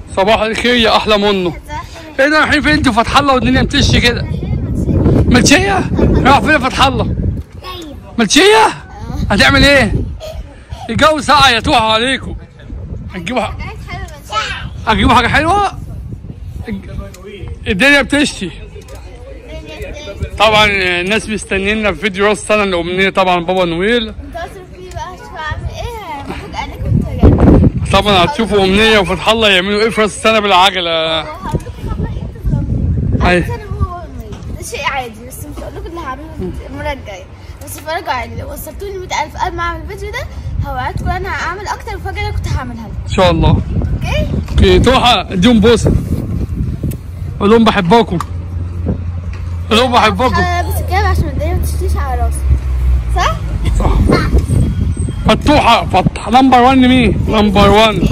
صباح الخير يا احلى منه ايه ده رايحين فين انتوا فتح الله والدنيا بتشي كده ملشيه رايح فين يا فتح الله ملشيه هتعمل ايه الجو ساقع يا توحى عليكم هتجيبوا هتجيبوا حاجه حلوه الدنيا بتشتي طبعا الناس مستنينا في فيديو راس السنه الامنيه طبعا بابا نويل انت اصلا في بقى شو اعمل ايه المفروض عليك وانت جاي طبعا هتشوفوا امنيه وفتح الله يعملوا ايه في راس السنه بالعجله أي. ده شيء عادي بس مش هقول لكم اللي هعمله المره الجايه بس اتفرجوا عادي لو وصلتوني 100000 قبل ما اعمل الفيديو ده هوعدكم انا هعمل اكتر مفاجاه انا كنت هعملها لكم ان شاء الله اوكي اوكي توحى اديهم بوسه قول لهم بحبكم قول لهم بحبكم انا بس كده عشان الدنيا ما تشتيش على راسي صح؟ صح فتوحه فتح نمبر 1 مين نمبر 1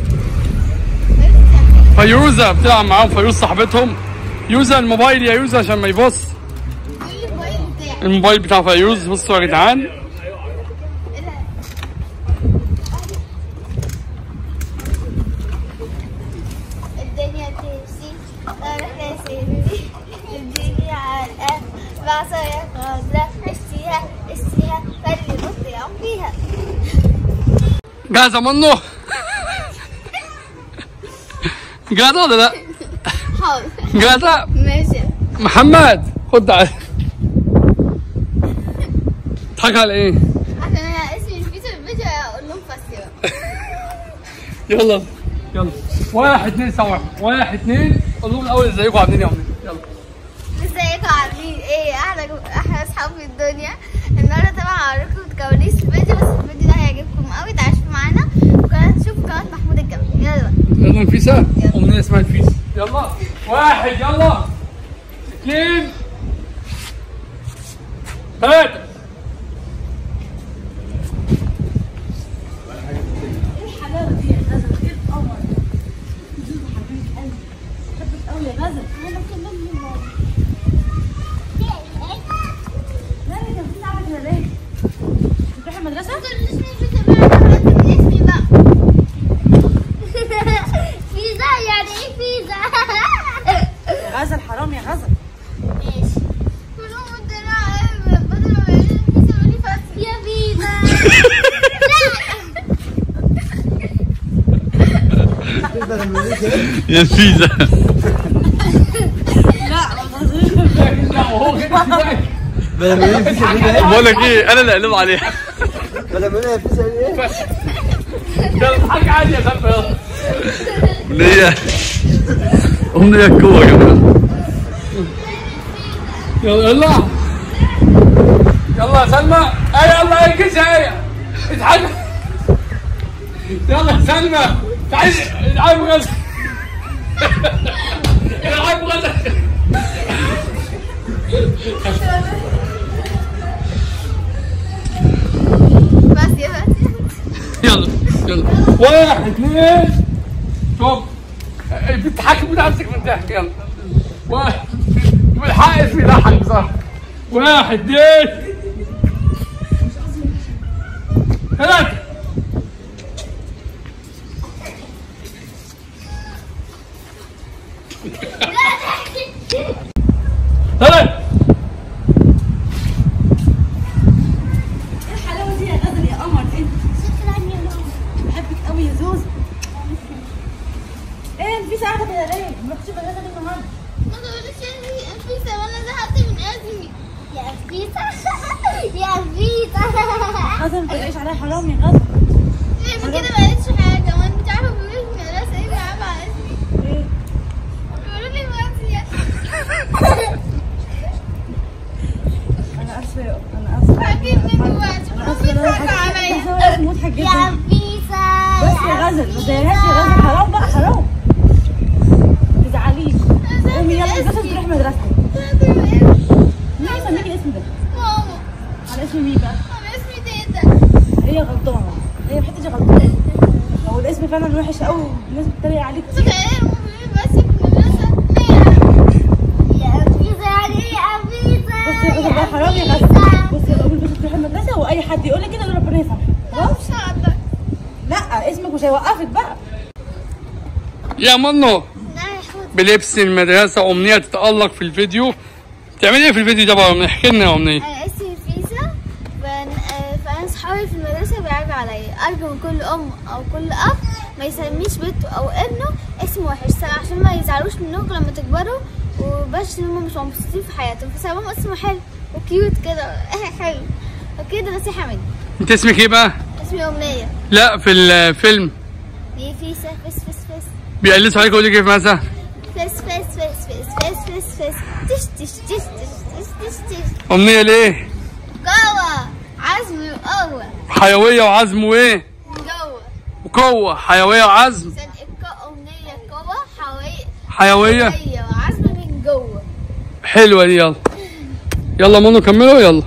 فيروزه بتلعب معاهم فيروز صاحبتهم يوزا الموبايل يا يوزا عشان ما يبص ايه الموبايل بتاعي؟ الموبايل بتاع فيروز بصوا يا جدعان ايه ده؟ الدنيا تمشي اروح يا سيدي الدنيا علقة بعصايا خضرا اشتيها اشتيها خلي بصي يعوم فيها جاهزه منه جاهزه ولا لا حاضر جاهزه ماشي محمد خد تعالى تضحك على ايه عشان انا اسمي في الفيديو اقول لهم فاسيو يلا يلا واحد اثنين سوا واحد اثنين قول لهم الاول ازيكم عاملين ايه يا عم يلا ازيكم عاملين ايه احلى احلى اصحاب في الدنيا النهارده طبعا هوريكم كواليس الفيديو بس الفيديو ده هيعجبكم قوي تعالوا شوفوا معانا وكمان تشوفوا قناه محمود الجبل يلا يلا نفيسة أمنية اسمها نفيسة يلا واحد يلا اثنين ثلاثة بتروحي المدرسة؟ اسمي بقى فيزا يعني ايه فيزا غزل حرام يا غزل ماشي كلهم الدراع بدل ما يقولوا فيزا يقولوا لي فاسي يا فيزا يا نفيسة بدل ما هي في سبيل بقول لك ايه انا اللي اقلب عليها بدل ما هي في سبيل يلا اضحك عادي يا سلمى يلا أمنية أمنية جوه يا جماعة يلا يلا يلا يا سلمى اي يلا انجز هي اضحك يلا يا سلمى تعالي العب غزل العب غزل بس يا فاسي يلا يلا واحد اثنين طب بتحكم نفسك من ضحك يلا واحد بالحق اسمي ضحك بصراحه واحد اثنين ثلاثة ثلاثة ايه الحلاوة دي يا غزل يا قمر انت بحبك قوي يا زوز ايه نفيسة قاعدة كده ليه؟ ما رحتش المدرسة ليه النهاردة؟ ما تقوليش يا فيزا وانا زهقت من اسمي يا فيزا يا فيزا غزل ما تقلقيش عليا حرام يا غزل ليه من كده ما قالتش حاجه وانت عارفه بيقولوا لي المدرسه ايه بيلعبوا على اسمي ايه؟ بيقولوا لي فاسي انا اسفة انا اسفة فاكر مني وقت انا اسفة ان انا بيضحكوا عليا حاجة مضحك جدا يا فيزا بس يا غزل ما تضايقهاش يا غزل حرام بقى حرام ما تزعليش قومي يلا المدرسة تروحي مدرستك مين يسميكي الاسم ده؟ ماما على اسم مين بقى؟ انا اسمي تيتا هي غلطانة هي الحتة دي غلطانة هو الاسم فعلا وحش قوي الناس بتتريق عليه كتير تخيل بيقولوا لي بس في المدرسه ليه يا فيزا يعني ايه يا فيزا بصي يا غزل بقى حرام يا غزل بصي يا قومي بس تروحي المدرسة واي حد يقول لك كده يقول ربنا يسامحك لا مش هقدر لا اسمك مش هيوقفك بقى يا منو لا يا حوت بلبس المدرسة أمنية تتألق في الفيديو تعمل ايه في الفيديو ده بقى احكي لنا يا أمنية انا اسمي فيزا بن... آه، فانا صحابي في المدرسه بيعيبوا عليا ارجو من كل ام او كل اب ما يسميش بنته او ابنه اسم وحش سواء عشان ما يزعلوش منكم لما تكبروا وبس ان هم مش مبسوطين في حياتهم فسموهم اسمه حلو وكيوت كده حلو اوكي ده نصيحه مني انت اسمك ايه بقى؟ اسمي امنيه لا في الفيلم هي فيسا فيس فيس فيس بيقلصوا عليك يقول لك ايه مثلا فيس فيس فيس فيس فيس فيس فيس تش تش تش تش تش تش تش أمنية ليه؟ قوة عزم وقوة حيوية وعزم وايه؟ جوه وقوة حيوية وعزم عشان الك- أمنية قوة حوي حيوية حوية وعزم من جوه حلوة دي يلا يلا منو كملوا يلا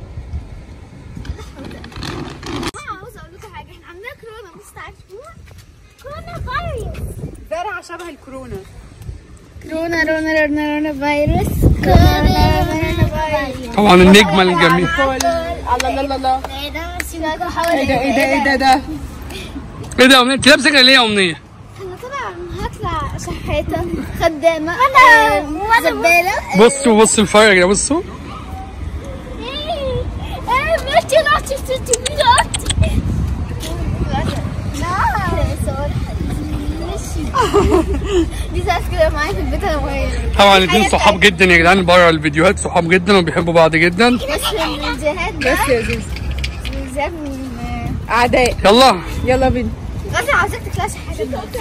أنا عاوزة أقول لكم حاجة إحنا عندنا كورونا مستعجبون كورونا فيروس زرع شبه الكورونا كورونا رونا رونا رونا فيروس كورونا رونا فيروس طبعا النجمة الجميلة الله الله الله ايه ده سيبك حاول ايه ده ايه ده ايه ده ده ايه ده يا أمنية انت لابسة كده ليه يا أمنية؟ انا طبعا هطلع شحاتة خدامة انا زبالة بصوا بصوا الفرق يا بصوا ايه ماشي نعطي ستي ميلاد دي ساعات كده معايا في البيت انا وهي طبعا الاتنين صحاب جدا يا جدعان بره الفيديوهات صحاب جدا وبيحبوا بعض جدا بس من الجهات بس ده يا زوز من الجهات من اعداء يلا يلا بينا غازي عاوزاك تكلاش حاجة دلوقتي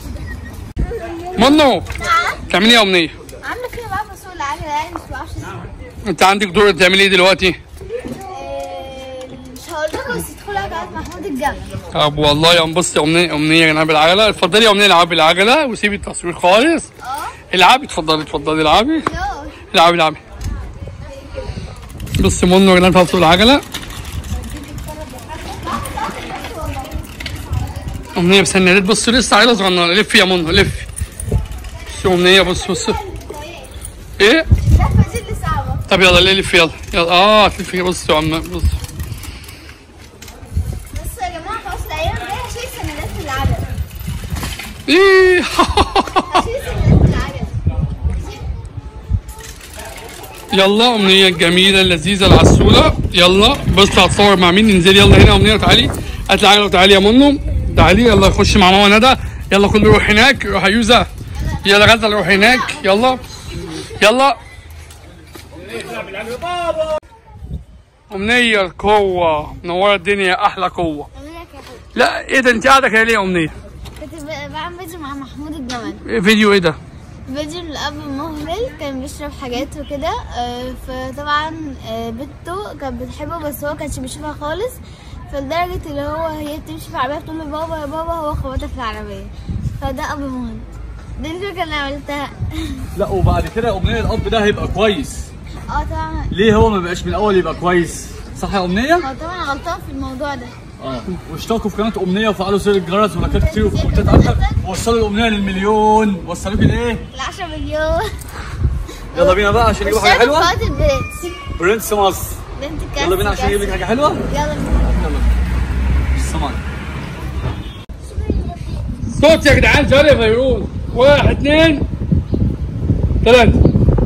منو تعملي ايه يا أمنية؟ عاملة كده بقى بسوق العجلة يعني مش بعرفش انت عندك دور تعملي ايه دلوقتي؟ إيه، مش هقول لكم بس ادخلوا على قناة محمود الجمل طب والله يا بصي أمنية أمنية يا جدعان بالعجلة اتفضلي يا أمنية العبي العجلة وسيبي التصوير خالص اه العبي اتفضلي اتفضلي العبي يو العبي العبي بص منو يا جدعان في سوق العجلة أمنية بسندات بص لسه عيلة صغننة لفي يا منو لفي بص أمنية بص بص ايه اللفة دي اللي صعبة طب يلا ليه لفي يلا يلا اه تلفي بص يا عم بص بس يا جماعة خلاص الأيام الجاية هشيل سندات في العجلة ايه هشيل سندات في العجلة يلا أمنية الجميلة اللذيذة العسولة يلا بص هتصور مع مين انزلي يلا هنا يا أمنية تعالي هات العجلة وتعالي يا منو تعالي يلا خش مع ماما ندى يلا كله روح هناك روح يا يوزا يلا غزل روح هناك يلا يلا أمنية القوة منورة الدنيا أحلى قوة أقول لك يا حبيبي لا إيه ده أنت قاعدة كده ليه يا أمنية؟ كنت ب- بعمل فيديو مع محمود الجمل إيه فيديو إيه ده؟ فيديو الأب مهمل كان بيشرب حاجات وكده آه، فطبعا آه، بنته كانت بتحبه بس هو كانش بيشوفها خالص فلدرجة اللي هو هي بتمشي في العربية بتقول له بابا يا بابا هو خبطها في العربية فده أب مهمل دي الفكرة اللي عملتها لا وبعد كده امنيه الاب ده هيبقى كويس اه طبعا ليه هو ما بقاش من الاول يبقى كويس صح يا امنيه هو طبعا غلطان في الموضوع ده اه واشتركوا في قناه امنيه وفعلوا زر الجرس ولايكات كتير وكومنتات اكتر ووصلوا الامنيه للمليون وصلوك لايه العشرة مليون يلا بينا بقى عشان نجيب حاجه اشتركوا في حلوه قناة البرنس برنس مصر بنت كاس يلا بينا عشان نجيب لك حاجه حلوه يلا يلا السلام صوت يا جدعان سؤال يا فيروز واحد اثنين ثلاثة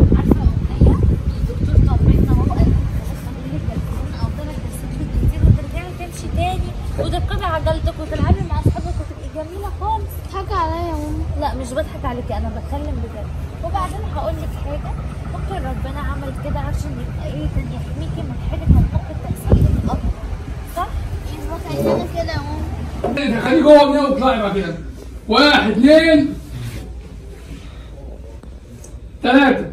تمشي تاني وتركبي عجلتك وتلعبي مع اصحابك وتبقي جميله خالص بتضحكوا عليا يا ماما لا مش بضحك عليكي انا بتكلم بجد وبعدين هقول لك حاجه ممكن ربنا عمل كده عشان يبقى ايه كان يحميكي من حاجه كان ممكن تحصل لك اكتر صح؟ مش عايزانا كده يا ماما خليه جوه أمنية واطلعي بقى كده واحد اثنين ثلاثة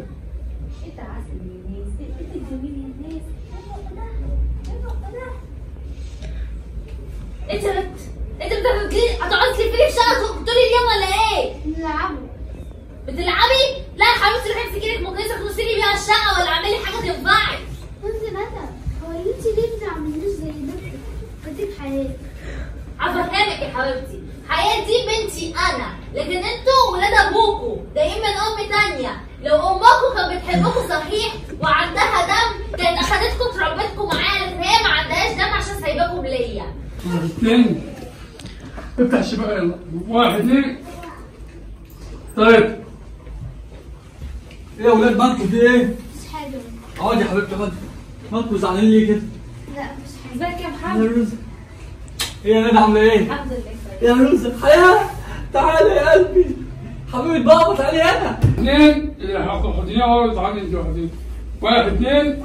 انت بت انت بتعملي هتقعدي تلفي في الشقه طول اليوم ولا ايه؟ نلعبوا بتلعبي؟ لا يا حبيبتي روحي امسكي لك مكنسه تغسلي بيها الشقه ولا اعملي حاجه تنفعك انت ندى هو اللي انت ليه بتعملوش زي ده خديك حياتي هفهمك يا حبيبتي حياة دي بنتي انا لكن انتوا ولاد ابوكوا جايين من ام تانية لو امكم كانت بتحبكوا صحيح وعندها دم كانت اخدتكم تربتكم معاها لكن هي ما عندهاش دم عشان سايباكم ليا واحد اثنين افتح الشباك يلا واحد اثنين ثلاثة ايه يا ولاد مالكوا في ايه؟ مش حاجة اقعدي يا حبيبتي اقعدي مالكوا زعلانين ليه كده؟ لا مش ازيك يا يا محمد روزة ايه يا ندى عاملة ايه؟ الحمد لله يا روزة حياة تعالي يا قلبي حبيبة بابا تعالي هنا اثنين حاطين اهو تعالي انت واحدين واحد اثنين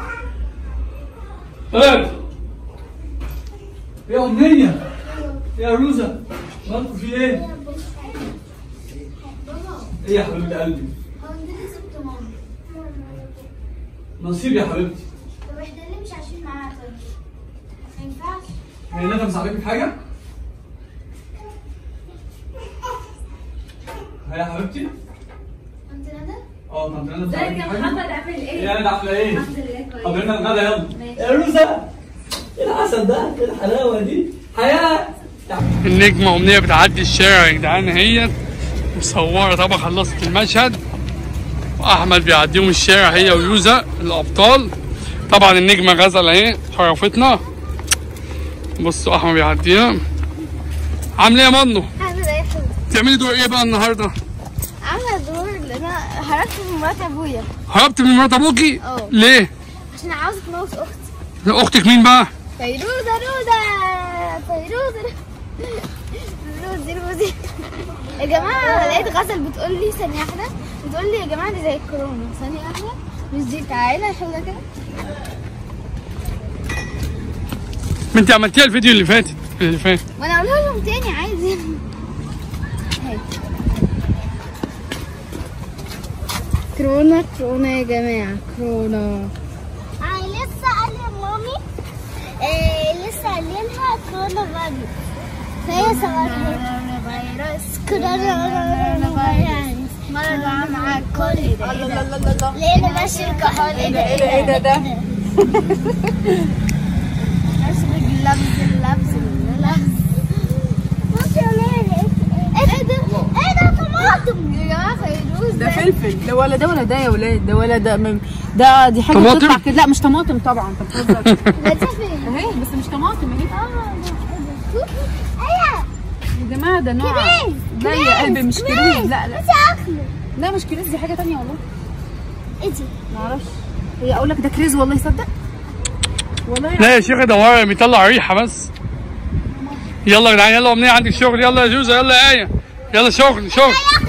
ثلاثة يا أمنية يا روزة مالكوا في ايه؟ ايه يا حبيبة قلبي؟ هو انت ليه سبت ماما؟ نصيب يا حبيبتي طب احنا ليه مش عايشين معاها طيب؟ ما ينفعش هي ندى مساعدك في حاجة؟ هي يا حبيبتي؟ انت ندى؟ اه طب ندى ازيك مساعدك في يا حاجة؟ محمد عامل ايه ايه؟ يا ندى عاملة ايه؟ الحمد لله طب كويس يلا الغدا يلا ماشي. يا روزة ايه العسل ده؟ ايه الحلاوة دي؟ حياة النجمة أمنية بتعدي الشارع يا جدعان هي مصورة طبعا خلصت المشهد وأحمد بيعديهم الشارع هي ويوزا الأبطال طبعا النجمة غزل أهي شرفتنا بصوا أحمد بيعديها عاملة إيه يا منو؟ عامل ايه يا حبيبي؟ بتعملي دور إيه بقى النهاردة؟ عاملة دور اللي انا هربت من مرات ابويا هربت من مرات أبوكي؟ اه. ليه؟ عشان عاوزة تموت اختي أختك مين بقى؟ فيروزة روزة فيروزة روزي روزي يا جماعة لقيت غزل بتقول لي ثانية واحدة بتقول لي يا جماعة دي زي الكورونا ثانية واحدة مش دي تعالى نحلها كده ما أنت عملتيها الفيديو اللي فاتت اللي فات وانا اقولها لهم تاني عادي هاي. كورونا كورونا يا جماعة كورونا أنا لسه قال مامي إيه لسه قايلينها كورونا فيروس فهي صورتها فيروس كورونا فيروس مرة عام على الكل ايه ده ايه ده ليه انا ماشي الكحول ايه ده ايه ده ده اشرب اللبس اللبس اللبس بصي يا ماما ايه ده ايه ده طماطم يا جماعة فيروز ده فلفل ده ولا ده ولا ده يا ولاد ده ولا ده من- ده دي حاجه طماطم؟ بتطلع كده لا مش طماطم طبعا انت بتهزر ده فين اهي بس مش طماطم اهي ايه يا جماعه ده نوع كريز، لا يا قلبي مش كريز لا لا انت اكله لا مش كريز دي حاجه تانية والله ايه دي ما اعرفش هي اقول لك ده كريز والله صدق والله لا يا شيخ ده ورق بيطلع ريحة بس يلا يا جدعان يلا أمنية عندك شغل يلا يا جوزة يلا يا آية يلا شغل شغل